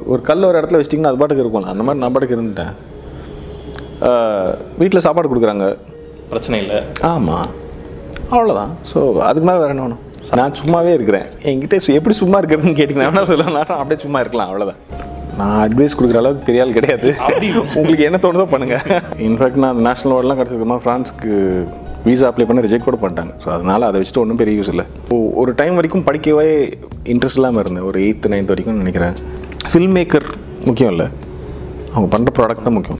ஒரு கல் ஒரு இடத்துல வச்சிட்டிங்கன்னா அது பாட்டுக்கு இருக்கும்ல அந்த மாதிரி நான் பாட்டுக்கு இருந்துட்டேன் வீட்டில் சாப்பாடு கொடுக்குறாங்க பிரச்சனை இல்லை ஆமாம் அவ்வளோதான் ஸோ அதுக்கு மேலே வேற என்ன வேணும் நான் சும்மாவே இருக்கிறேன் என்கிட்ட சு- எப்படி சும்மா இருக்கிறதுன்னு கேட்டிங்கன்னா என்ன சொல்ல நான் அப்படியே சும்மா இருக்கலாம் அவ்வளோதான் நான் அட்வைஸ் கொடுக்குற அளவுக்கு பெரிய ஆள் கிடையாது உங்களுக்கு என்ன தோணுதோ பண்ணுங்க இன்ஃபேக்ட் நான் நேஷனல் அவார்ட்லாம் கிடச்சதுமா ஃப்ரான்ஸ்க்கு வீசா அப்ளை பண்ணி ரிஜெக்ட் கூட பண்ணிட்டாங்க ஸோ அதனால் அதை வச்சுட்டு ஒன்றும் பெரிய யூஸ் இல்லை ஒ- ஒரு டைம் வரைக்கும் படிக்கவே இன்ட்ரெஸ்ட் இல்லாமல் இருந்தேன் ஒரு எயித்து நைன்த் வரைக்கும் நினைக்கிறேன் ஃபில்ம் மேக்கர் முக்கியம் இல்லை அவங்க பண்ணுற ப்ராடக்ட் தான் முக்கியம்